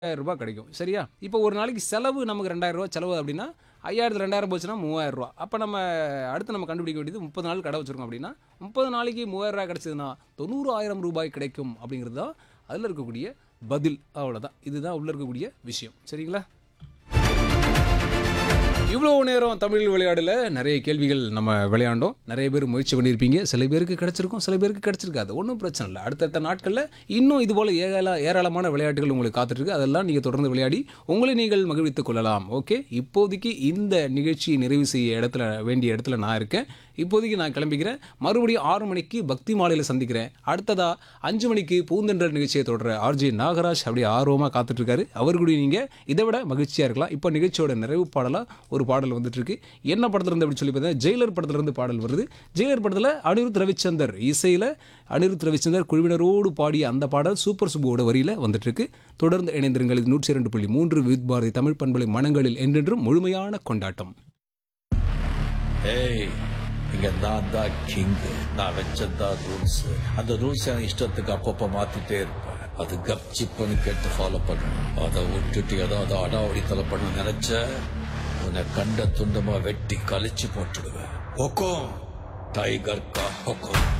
ஆயிரம் ரூபாய் கிடைக்கும் சரியா இப்போ ஒரு நாளைக்கு செலவு நமக்கு ரெண்டாயிரம் ரூபாய் செலவு அப்படின்னா ஐயாயிரத்து ரெண்டாயிரம் போச்சுன்னா மூவாயிரம் ரூபா அப்போ நம்ம அடுத்து நம்ம கண்டுபிடிக்க வேண்டியது முப்பது நாள் கடை வச்சிருக்கோம் அப்படின்னா முப்பது நாளைக்கு மூவாயிரம் ரூபாய் கிடைச்சதுன்னா தொண்ணூறு ஆயிரம் ரூபாய் கிடைக்கும் அப்படிங்கிறது தான் அதில் இருக்கக்கூடிய பதில் அவ்வளோதான் இதுதான் உள்ள இருக்கக்கூடிய விஷயம் சரிங்களா இவ்வளோ நேரம் தமிழ் விளையாடல நிறைய கேள்விகள் நம்ம விளையாண்டோம் நிறைய பேர் முயற்சி பண்ணியிருப்பீங்க சில பேருக்கு கிடைச்சிருக்கும் சில பேருக்கு கிடைச்சிருக்காது ஒன்றும் பிரச்சனை இல்லை அடுத்தடுத்த நாட்களில் இன்னும் இது போல் ஏராள ஏராளமான விளையாட்டுகள் உங்களுக்கு காத்துட்ருக்கு அதெல்லாம் நீங்கள் தொடர்ந்து விளையாடி உங்களை நீங்கள் மகிழ்வித்துக் கொள்ளலாம் ஓகே இப்போதைக்கு இந்த நிகழ்ச்சியை நிறைவு செய்ய இடத்துல வேண்டிய இடத்துல நான் இருக்கேன் இப்போதைக்கு நான் கிளம்பிக்கிறேன் மறுபடியும் ஆறு மணிக்கு பக்தி மாலையில் சந்திக்கிறேன் அடுத்ததா அஞ்சு மணிக்கு பூந்தென்றல் நிகழ்ச்சியை தொடர ஆர்ஜே நாகராஜ் அப்படியே ஆர்வமாக காத்துட்ருக்காரு அவர் கூட நீங்கள் இதை விட மகிழ்ச்சியாக இருக்கலாம் இப்போ நிகழ்ச்சியோட நிறைவு பாடலாக ஒரு பாடல் வந்துட்டு இருக்கு என்ன படத்துல இருந்து அப்படின்னு சொல்லி பார்த்தீங்கன்னா ஜெயிலர் படத்துல இருந்து பாடல் வருது ஜெயிலர் படத்தில் அனிருத் ரவிச்சந்தர் இசையில் அனிருத் ரவிச்சந்தர் குழுவினரோடு பாடிய அந்த பாடல் சூப்பர் சுப்புவோட வரியில் வந்துட்டு இருக்கு தொடர்ந்து இணைந்திருங்கள் இது நூற்றி இரண்டு புள்ளி மூன்று வித் பாரதி தமிழ் பண்பலை மனங்களில் என்றென்றும் முழுமையான கொண்டாட்டம் ஏய் இங்க நான் தான் கிங் நான் வச்சதான் ரூல்ஸ் அந்த ரூல்ஸ் என் இஷ்டத்துக்கு அப்பப்ப மாத்திட்டே இருப்பேன் அது கப்சிப்புன்னு கேட்டு ஃபாலோ பண்ணணும் அதை விட்டுட்டு ஏதாவது அடாவடித்தலை பண்ண நினைச்ச உன்னை கண்ட துண்டமா வெட்டி கழிச்சு போட்டுடுவேன் ஹொக்கோம் டைகர் கா ஹொக்கோம்